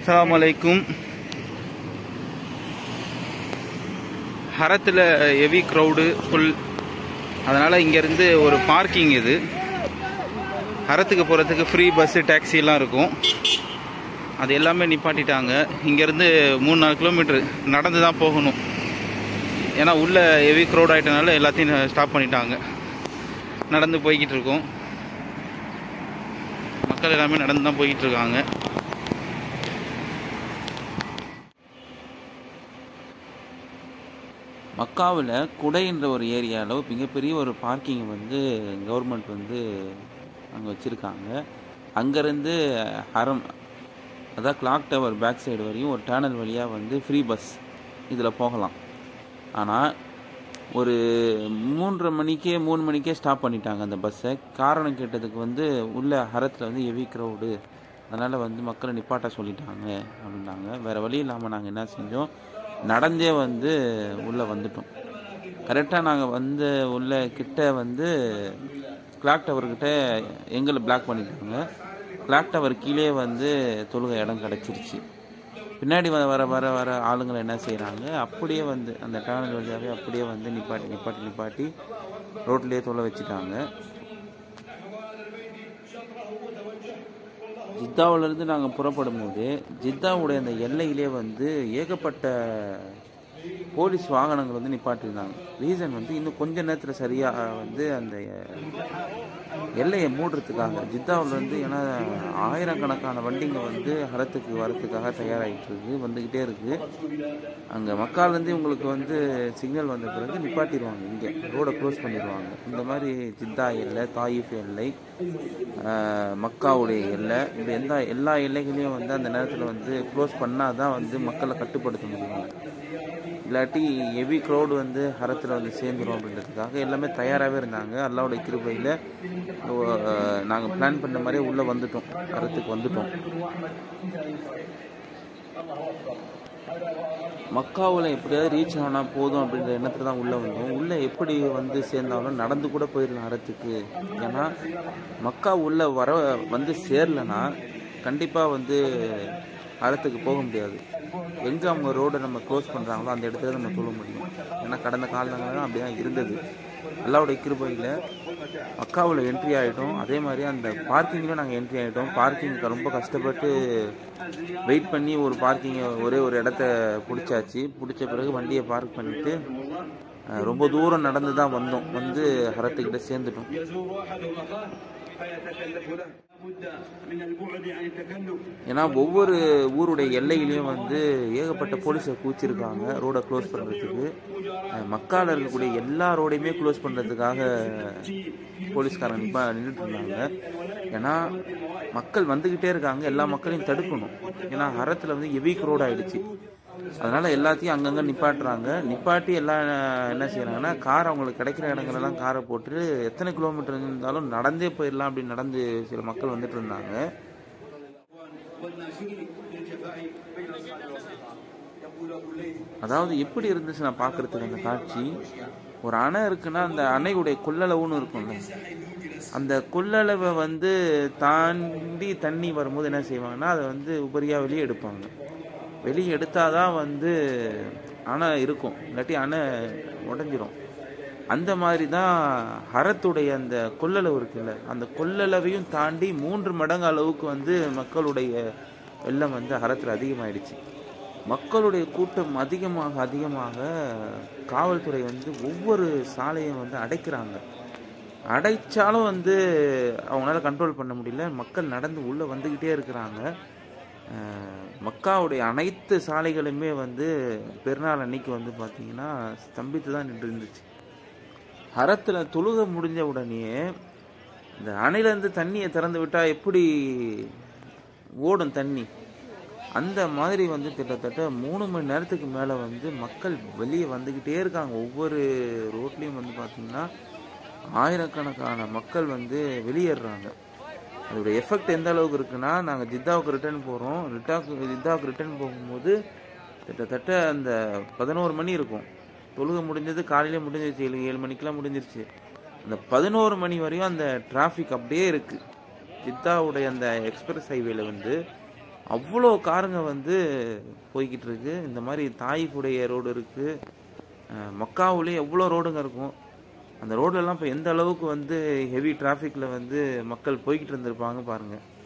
அஸ்ஸலாமு அலைக்கும் ஹரத்தில் heavy crowd full அதனால் இங்கேருந்து ஒரு பார்க்கிங் இது ஹரத்துக்கு போகிறதுக்கு ஃப்ரீ பஸ்ஸு டாக்ஸிலாம் இருக்கும் அது எல்லாமே நிப்பாட்டிட்டாங்க இங்கேருந்து மூணு நாலு கிலோமீட்டர் நடந்து தான் போகணும் ஏன்னா உள்ளே ஹெவி க்ரௌட் ஆகிட்டனால எல்லாத்தையும் ஸ்டாப் பண்ணிட்டாங்க நடந்து போய்கிட்டு இருக்கோம் மக்கள் எல்லாமே நடந்து தான் போய்கிட்டு இருக்காங்க மக்காவில் குடைன்ற ஒரு ஏரியாவில் மிகப்பெரிய ஒரு பார்க்கிங் வந்து கவர்மெண்ட் வந்து அங்கே வச்சுருக்காங்க அங்கேருந்து ஹரம் அதான் கிளாக் டவர் பேக் சைடு வரையும் ஒரு டேனல் வழியாக வந்து ஃப்ரீ பஸ் இதில் போகலாம் ஆனால் ஒரு மூன்றரை மணிக்கே மூணு மணிக்கே ஸ்டாப் பண்ணிட்டாங்க அந்த பஸ்ஸை காரணம் கேட்டதுக்கு வந்து உள்ள ஹரத்தில் வந்து ஹெவி க்ரௌடு அதனால் வந்து மக்களை நிப்பாட்ட சொல்லிட்டாங்க அப்படின்னாங்க வேறு வழி இல்லாமல் நாங்கள் என்ன செஞ்சோம் நடந்தே வந்து உள்ளே வந்துட்டோம் கரெக்டாக நாங்கள் வந்து உள்ள கிட்ட வந்து கிளாக் டவர்கிட்ட எங்களை பிளாக் பண்ணிட்டாங்க கிளாக் டவர் கீழே வந்து தொழுகை இடம் கிடச்சிருச்சு பின்னாடி வர வர வர வர ஆளுங்களை என்ன செய்கிறாங்க அப்படியே வந்து அந்த டேனல் வழியாகவே அப்படியே வந்து நிப்பாட்டி நிப்பாட்டி நிப்பாட்டி ரோட்லேயே தொலை வச்சுட்டாங்க ஜித்தாவிலேருந்து நாங்கள் புறப்படும் போது ஜித்தாவுடைய அந்த எல்லையிலே வந்து ஏகப்பட்ட போலீஸ் வாகனங்கள் வந்து நிப்பாட்டியிருந்தாங்க ரீசன் வந்து இன்னும் கொஞ்ச நேரத்தில் சரியாக வந்து அந்த எல்லையை மூடுறதுக்காக ஜித்தாவில் வந்து ஏன்னா ஆயிரக்கணக்கான வண்டிங்க வந்து ஹரத்துக்கு வரத்துக்காக தயாராகிட்டு இருக்கு வந்துக்கிட்டே இருக்கு அங்கே மக்காலேருந்து உங்களுக்கு வந்து சிக்னல் வந்த பிறகு நிப்பாட்டிடுவாங்க இங்கே ரோடை க்ளோஸ் பண்ணிடுவாங்க இந்த மாதிரி ஜித்தா எல்லை தாயிஃப் எல்லை மக்காவுடைய எல்லை இப்படி எந்த எல்லா எல்லைகளையும் வந்து அந்த நேரத்தில் வந்து க்ளோஸ் பண்ணால் தான் வந்து மக்களை கட்டுப்படுத்த முடியும் இல்லாட்டி ஹெவி க்ரௌடு வந்து ஹரத்தில் வந்து சேர்ந்துடும் அப்படின்றதுக்காக எல்லாமே தயாராகவே இருந்தாங்க அல்லாவுடைய கிருபையில் நாங்கள் பிளான் பண்ண மாதிரியே உள்ளே வந்துட்டோம் ஹரத்துக்கு வந்துட்டோம் மக்காவில் எப்படியாவது ரீச் ஆனால் போதும் அப்படின்ற எண்ணத்தில் தான் உள்ளே வந்தோம் உள்ளே எப்படி வந்து சேர்ந்தாலும் நடந்து கூட போயிடலாம் ஹரத்துக்கு ஏன்னா மக்கா உள்ளே வர வந்து சேரலைன்னா கண்டிப்பாக வந்து அறத்துக்கு போக முடியாது எங்கே அவங்க ரோடை நம்ம க்ளோஸ் பண்ணுறாங்களோ அந்த இடத்துல நம்ம சொல்ல முடியும் ஏன்னா கடந்த காலங்களில் அப்படி தான் இருந்தது அல்லாவுடைய கிருபையில் மக்காவில் என்ட்ரி ஆகிட்டோம் அதே மாதிரி அந்த பார்க்கிங்லையும் நாங்கள் என்ட்ரி ஆகிட்டோம் பார்க்கிங்க்கு ரொம்ப கஷ்டப்பட்டு வெயிட் பண்ணி ஒரு பார்க்கிங்கை ஒரே ஒரு இடத்த பிடிச்சாச்சு பிடிச்ச பிறகு வண்டியை பார்க் பண்ணிவிட்டு ரொம்ப தூரம் நடந்து தான் வந்தோம் வந்து ஹரத்துக்கிட்ட சேர்ந்துட்டோம் ஏன்னா ஒவ்வொரு ஊருடைய எல்லையிலையும் வந்து ஏகப்பட்ட போலீஸை கூச்சிருக்காங்க ரோடை க்ளோஸ் பண்ணுறதுக்கு மக்கால் இருக்கக்கூடிய எல்லா ரோடையுமே க்ளோஸ் பண்ணுறதுக்காக போலீஸ்காரங்க இப்போ நின்றுட்டு இருந்தாங்க ஏன்னா மக்கள் வந்துக்கிட்டே இருக்காங்க எல்லா மக்களையும் தடுக்கணும் ஏன்னா ஹரத்தில் வந்து ஹெவி க்ரோட் ஆகிடுச்சு அதனால் எல்லாத்தையும் அங்கங்கே நிப்பாட்டுறாங்க நிப்பாட்டி எல்லாம் என்ன செய்கிறாங்கன்னா கார் அவங்களுக்கு கிடைக்கிற இடங்களெல்லாம் காரை போட்டு எத்தனை கிலோமீட்டர் இருந்தாலும் நடந்தே போயிடலாம் அப்படின்னு நடந்து சில மக்கள் வந்துட்டு இருந்தாங்க அதாவது எப்படி இருந்துச்சு நான் பார்க்குறதுக்கு அந்த காட்சி ஒரு அணை இருக்குன்னா அந்த அணையுடைய கொள்ளளவுன்னு இருக்கும்ல அந்த கொள்ளளவை வந்து தாண்டி தண்ணி வரும்போது என்ன செய்வாங்கன்னா அதை வந்து உபரியாக வெளியே எடுப்பாங்க வெளியே எடுத்தால் தான் வந்து அணை இருக்கும் இல்லாட்டி அணை உடஞ்சிரும் அந்த மாதிரி தான் ஹரத்துடைய அந்த கொள்ளளவு இருக்குல்ல அந்த கொள்ளளவையும் தாண்டி மூன்று மடங்கு அளவுக்கு வந்து மக்களுடைய வெள்ளம் வந்து ஹரத்தில் அதிகமாயிடுச்சு மக்களுடைய கூட்டம் அதிகமாக அதிகமாக காவல்துறை வந்து ஒவ்வொரு சாலையும் வந்து அடைக்கிறாங்க அடைச்சாலும் வந்து அவங்களால கண்ட்ரோல் பண்ண முடியல மக்கள் நடந்து உள்ளே வந்துக்கிட்டே இருக்கிறாங்க மக்காவுடைய அனைத்து சாலைகளுமே வந்து பெருநாள் அன்னைக்கு வந்து பார்த்தீங்கன்னா ஸ்தம்பித்து தான் நின்று இருந்துச்சு ஹரத்தில் தொழுக முடிஞ்ச உடனே இந்த அணையிலேருந்து தண்ணியை திறந்து விட்டால் எப்படி ஓடும் தண்ணி அந்த மாதிரி வந்து கிட்டத்தட்ட மூணு மணி நேரத்துக்கு மேலே வந்து மக்கள் வெளியே வந்துக்கிட்டே இருக்காங்க ஒவ்வொரு ரோட்லேயும் வந்து பார்த்திங்கன்னா ஆயிரக்கணக்கான மக்கள் வந்து வெளியேறாங்க அதோட எஃபெக்ட் எந்த அளவுக்கு இருக்குன்னா நாங்கள் ஜித்தாவுக்கு ரிட்டர்ன் போகிறோம் ரிட்டாவுக்கு ஜித்தாவுக்கு ரிட்டர்ன் போகும்போது கிட்டத்தட்ட அந்த பதினோரு மணி இருக்கும் தொழுகை முடிஞ்சது காலையிலே முடிஞ்சிருச்சு ஏழு ஏழு மணிக்கெலாம் முடிஞ்சிருச்சு அந்த பதினோரு மணி வரையும் அந்த டிராஃபிக் அப்படியே இருக்குது ஜித்தாவுடைய அந்த எக்ஸ்பிரஸ் ஹைவேல வந்து அவ்வளோ காருங்க வந்து போய்கிட்டு இருக்கு இந்த மாதிரி தாயிஃபுடைய ரோடு இருக்குது மக்காவுலேயே எவ்வளோ ரோடுங்க இருக்கும் அந்த ரோடெல்லாம் இப்போ எந்த அளவுக்கு வந்து ஹெவி டிராஃபிக்கில் வந்து மக்கள் போய்கிட்டு இருந்திருப்பாங்க பாருங்கள்